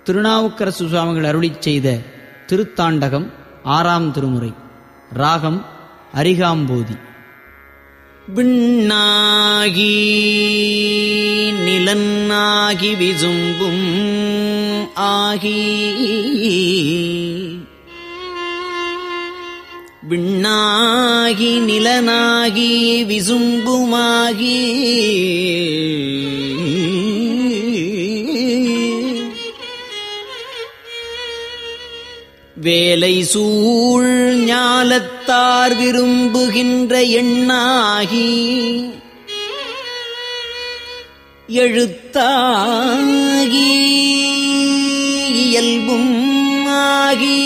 திருநாவுக்கரசு சுவாமிகள் அருளிச் செய்த திருத்தாண்டகம் ஆறாம் திருமுறை ராகம் அரிகாம்போதி விண்ணாகி நிலன்னாகி விசும்பும் ஆகி விண்ணாகி நிலனாகி விசும்புமாகி வேலை சூழ் ஞாலத்தார் விரும்புகின்ற எண்ணாகி எழுத்தாகி இயல்பும் ஆகி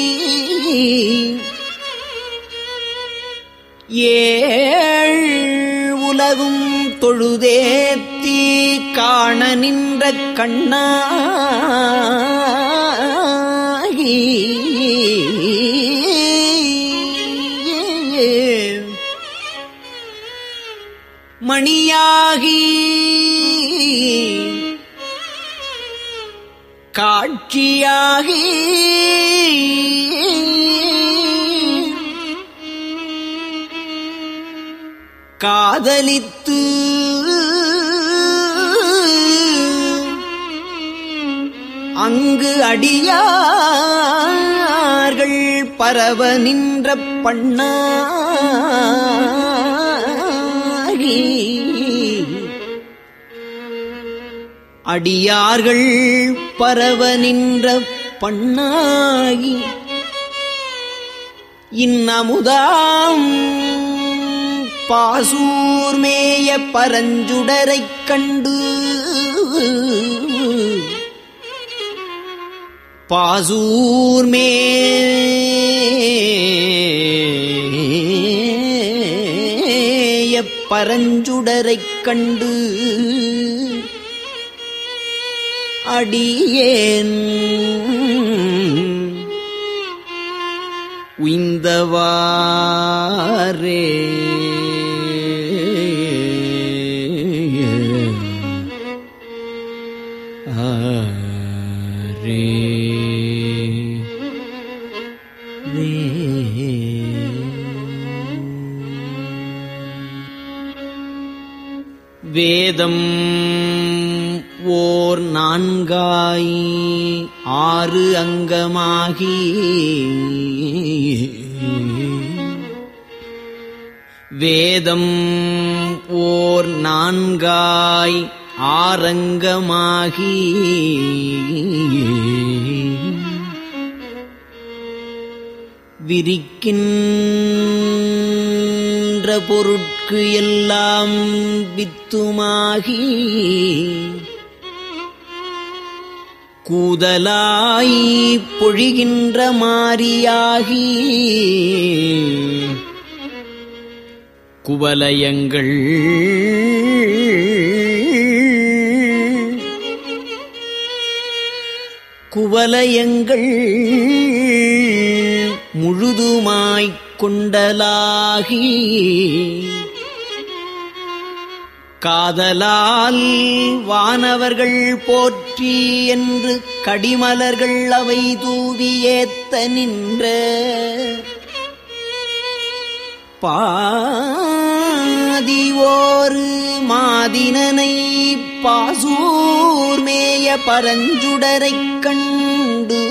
ஏழ் உலகும் தொழுதேத்தி காண நின்ற கண்ணாகி மணியாகி காட்சியாகி காதலித்து அங்கு அடியார்கள் பரவ நின்ற பண்ணாகி அடியார்கள் பரவ நின்ற பண்ணாகி இன்னமுதாம் பாசூர்மேய பரஞ்சுடரைக் கண்டு பாசூர்மேய பரஞ்சுடரைக் கண்டு அடியேன் உய்ந்தவாரே ஆரே வேதம் ஓர் நான்காய் ஆறு அங்கமாகி வேதம் ஓர் நான்காய் ஆரங்கமாகி விரிக்கின்ற பொருட்கு எல்லாம் வித்துமாகி கூதலாய் பொழிகின்ற மாரியாகி குவலயங்கள் குவலயங்கள் முழுதுமாய்க் கொண்டலாகி காதலால் வானவர்கள் போற்றி என்று கடிமலர்கள் அவை தூவியேத்த நின்ற பாதிவோரு மாதினனை பாசூர்மேய பரஞ்சுடரைக் கண்டு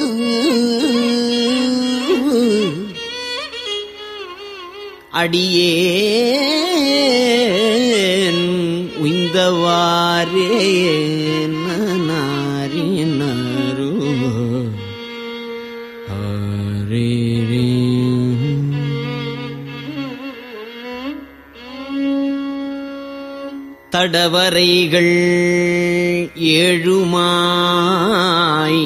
அடியேன் உய்ந்தவாரே நாரினரு தடவரைகள் ஏழுமாய்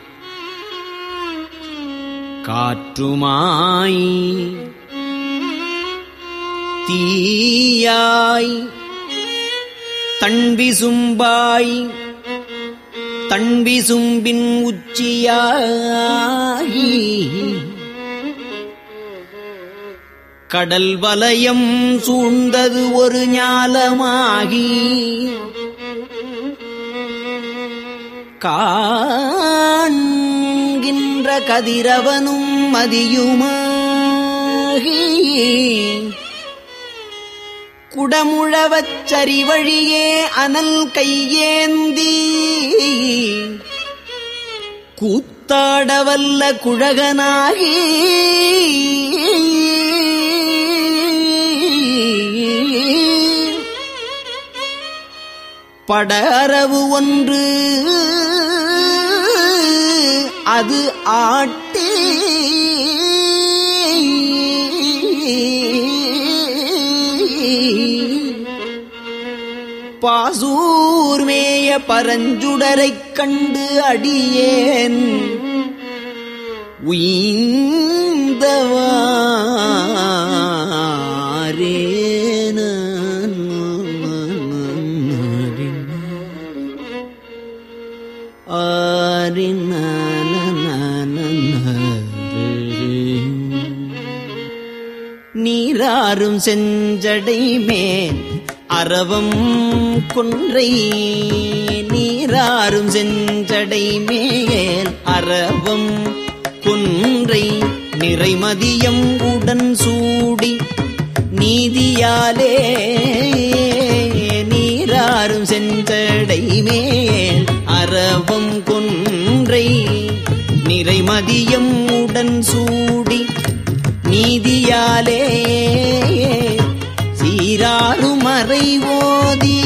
காற்றுமாய் தீயாய் தன்விசும்பாய் தன்விசும்பின் உச்சியாகி கடல் வலயம் சூழ்ந்தது ஒரு ஞாலமாகி நின்ற கதிரவனும் மதியுமாகி குடமுழவச் சரிவழியே அனல் கையேந்தி கூத்தாடவல்ல குழகனாகி படரவு ஒன்று அது ஆட்டி பாசூர்மேய பரஞ்சுடரைக் கண்டு அடியேன் உயிந்தவாரேன நீராறும் செஞ்சடை மேல் அரவம் கொன்றை நீராறும் செஞ்சடை மேல் அரவம் கொன்றை நிறைமதியம் உடன் சூடி நீதியாலே நீராறும் செஞ்சடை மேல் அரவம் கொன்றை நிறைமதியம் உடன் சூடி நீதியாலே சீராறு மறை ஓதி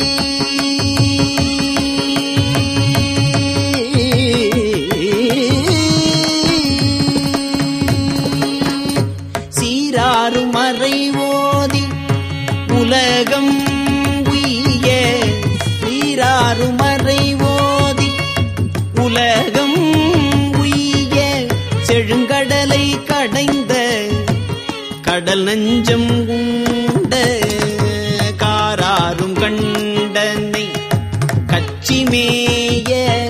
சீராறு மறை ஓதி உலகம் உய்ய சீராறு மறை ஓதி உலகம் உய்ய செழுங்கடலை கடைந்த கடல் நஞ்சம் உண்ட காராரும் கண்டனை கச்சிமேய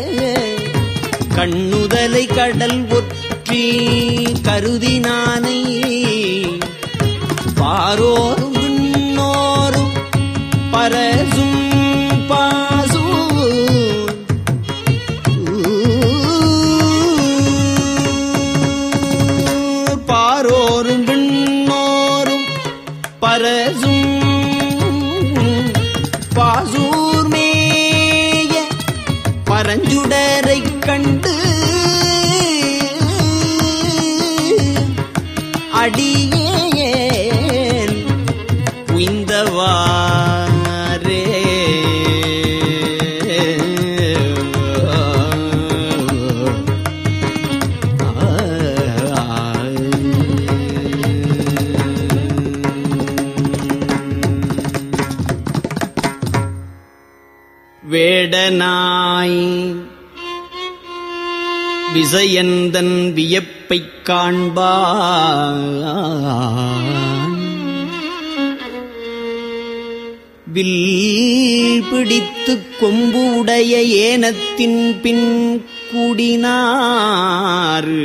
கண்ணுதலை கடல் ஒற்றி கருதினானை பாரோரும் விண்ணோரும் பரசும் பாசூ பாரோரும் விண்ணோரும் பரசும் பாசூர்மேய பரஞ்சுடரைக் கண்டு அடியேன் உய்ந்தவாரே வேடனாய் விசயந்தன் வியப்பைக் காண்பான் வில் பிடித்துக் கொம்பு உடைய ஏனத்தின் பின் கூடினார்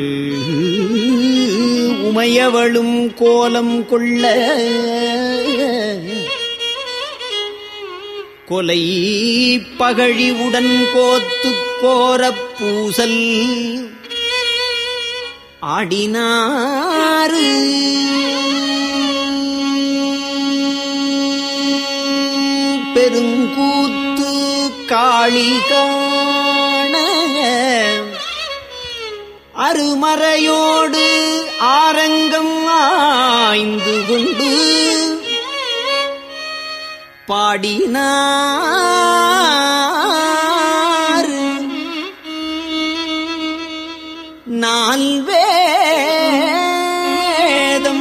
உமையவளும் கோலம் கொள்ள கொலை பகழி உடன் கோத்துக் கோரப் பூசல் ஆடினாறு பெருங்கூத்து காளி காண அருமறையோடு ஆரங்கம் ஆய்ந்து கொண்டு பாடினார் நால்வேதம்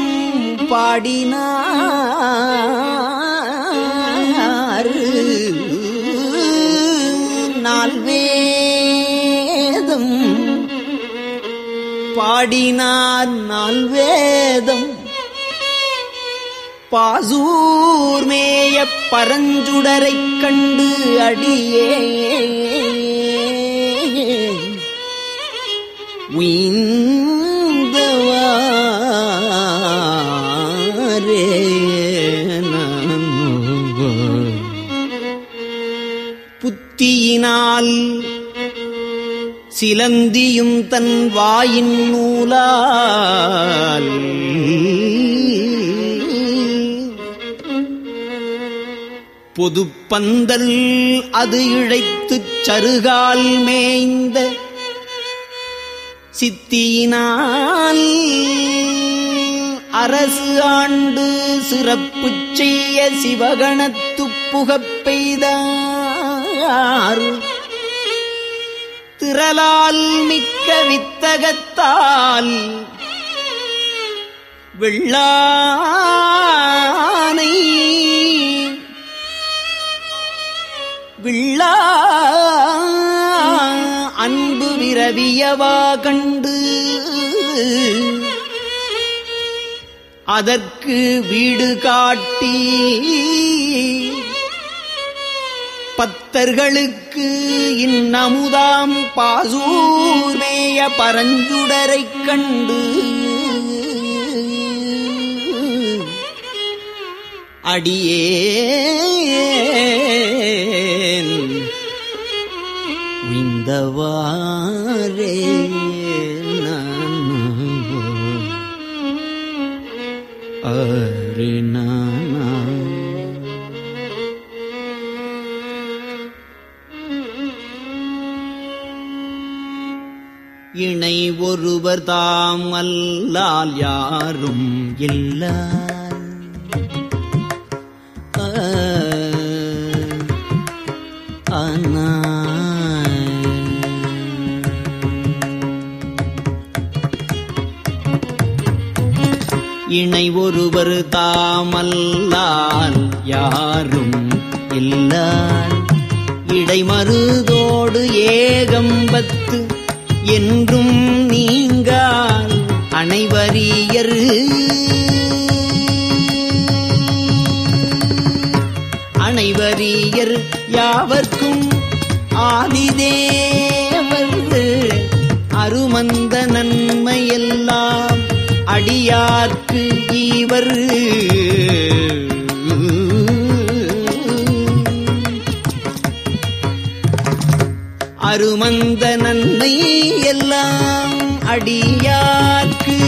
பாடினார் நால்வேதம் பாடினார் நால்வேதம் பாசூர்மேய பரஞ்சுடரைக் கண்டு அடியே உய்ந்தவாரே புத்தியினால் சிலந்தியும் தன் வாயின் நூலால் பொதுப்பந்தல் அது இழைத்துச் சருகால் மேய்ந்த சித்தியினால் அரசு ஆண்டு சிறப்பு செய்ய சிவகணத்துப் புகப் பெய்தார் திரளால் மிக்க வித்தகத்தால் வெள்ளானை விள்ளா அன்பு விரவியவா கண்டு அதற்கு வீடு காட்டி பத்தர்களுக்கு இன்னமுதாம் பாசூர்மேய பரஞ்சுடரைக் கண்டு அடியேன் உய்ந்தவாரே அரிநானா இணை ஒருவர் தாம் அல்லால் யாரும் இல்லார் ஆ, ஆனா இணை ஒருவர் தாமல்லால் யாரும் இல்லார் இடைமருதோடு ஏகம்பத்து என்றும் நீங்கால் அனைவரியர் அனைவரியர் யாவர்க்கும் ஆதிதேவர் அருமந்த நன்மையெல்லாம் அடியார்க்கு ஈவர் அருமந்த நன்மை எல்லாம் அடியார்க்கு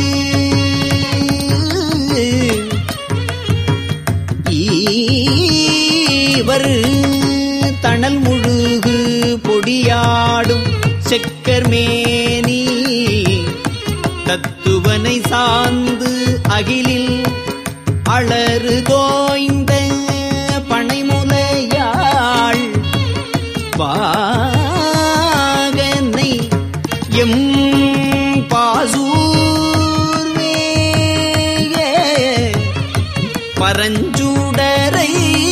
ஈவர் தணல் முழுகு பொடியாடும் செக்கர்மேனி தத்துவனை சார்ந்து அகிலில் அலறு தோய்ந்த பனைமுலையாள் பாகனை எம் பாசூர்வேயே பரஞ்சுடரை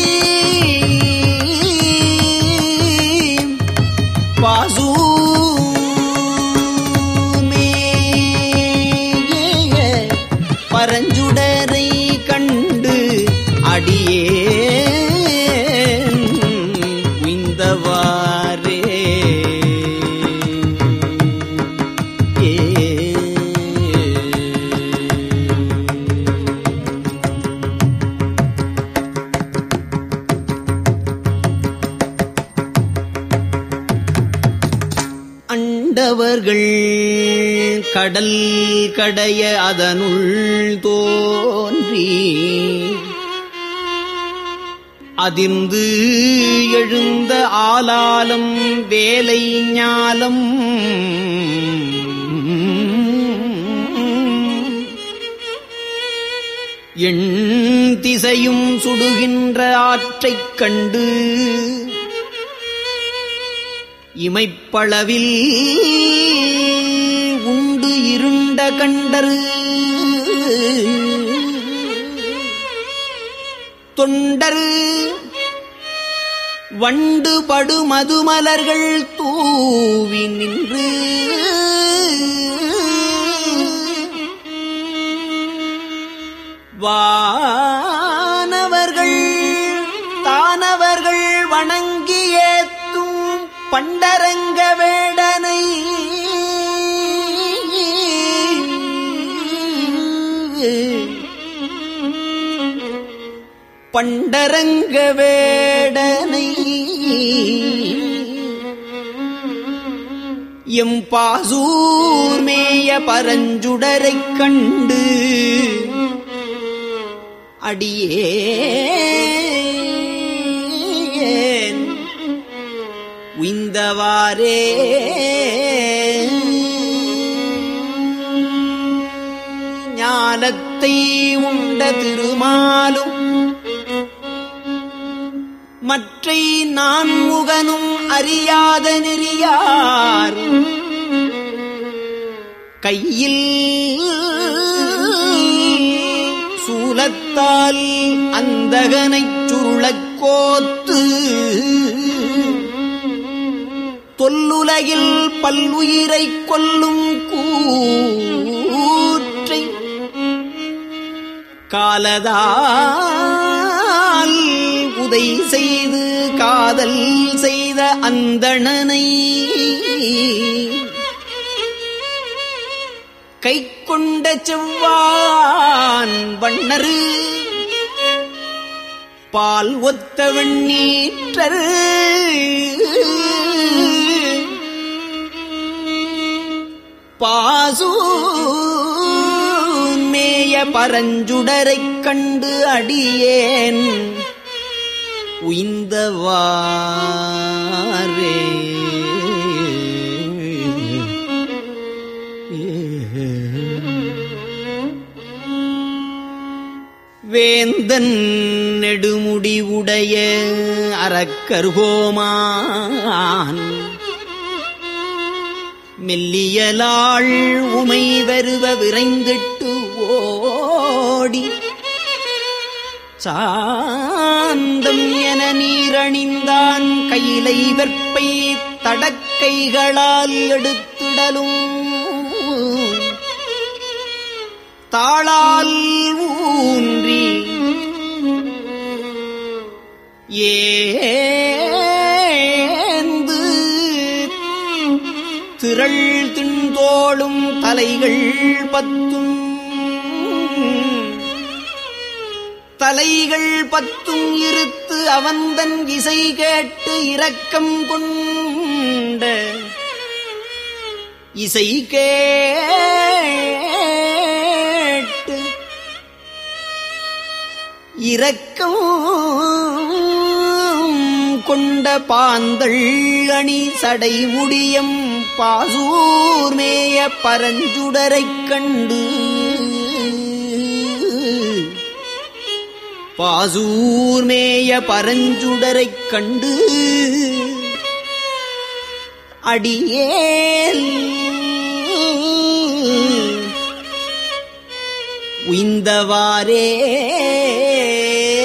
பாசூமேய பரஞ்சுடரை கண்டு அடியே உய்ந்தவாரே அண்டவர்கள் கடல் கடைய அதனுள் தோன்றி அதிர்ந்து எழுந்த ஆலாலம் வேலை ஞாலம் எண் திசையும் சுடுகின்ற ஆற்றைக் கண்டு இமைப்பளவில் உண்டு இருண்ட கண்டரு தொண்டர் வண்டு படு மதுமலர்கள் தூவி நின்று வானவர்கள் தானவர்கள் வணங்கி ஏத்தும் பண்டரங்க வேடனை பண்டரங்க வேடனை எம் பாசூர் மேய பரஞ்சுடரைக் கண்டு அடியேன் உய்ந்தவாரே ஞானத்தை உண்ட திருமாலும் மற்றை நான் முகனும் அறியாத நெறியார் கையில் சூலத்தால் அந்தகனைச் சுருளக் கோத்து தொல்லுலகில் பல்லுயிரைக் கொல்லும் கூற்றை காலதால் உதை செய்து காதல் செய்த அந்தணனை கை கொண்ட செவ்வான் வண்ணரு பால் ஒத்த வெண்ணீற்றர் பாசூமேய பரஞ்சுடரைக் கண்டு அடியேன் உய்ந்தவாரே வேந்தன் நெடுமுடி உடைய அறக்கருகோமான் மெல்லியலாள் உமை வருவ விரைந்திட்டு ஓடி சாந்தம் என நீரணிந்தான் கையிலை வெற்பை தடக்கைகளால் எடுத்திடலும் தாளால் ஊன்றி ஏந்து திரள் திண்டோளும் தலைகள் பத்தும் தலைகள் பத்தும் இருத்து அவந்தன் இசை கேட்டு இரக்கம் கொண்ட இசை கேட்டு இரக்கம் கொண்ட பாந்தள் அணி சடை முடியம் பாசூர்மேய பரஞ்சுடரைக் கண்டு பாசூர்மேய பரஞ்சுடரைக் கண்டு அடியேல் உய்ந்தவாரே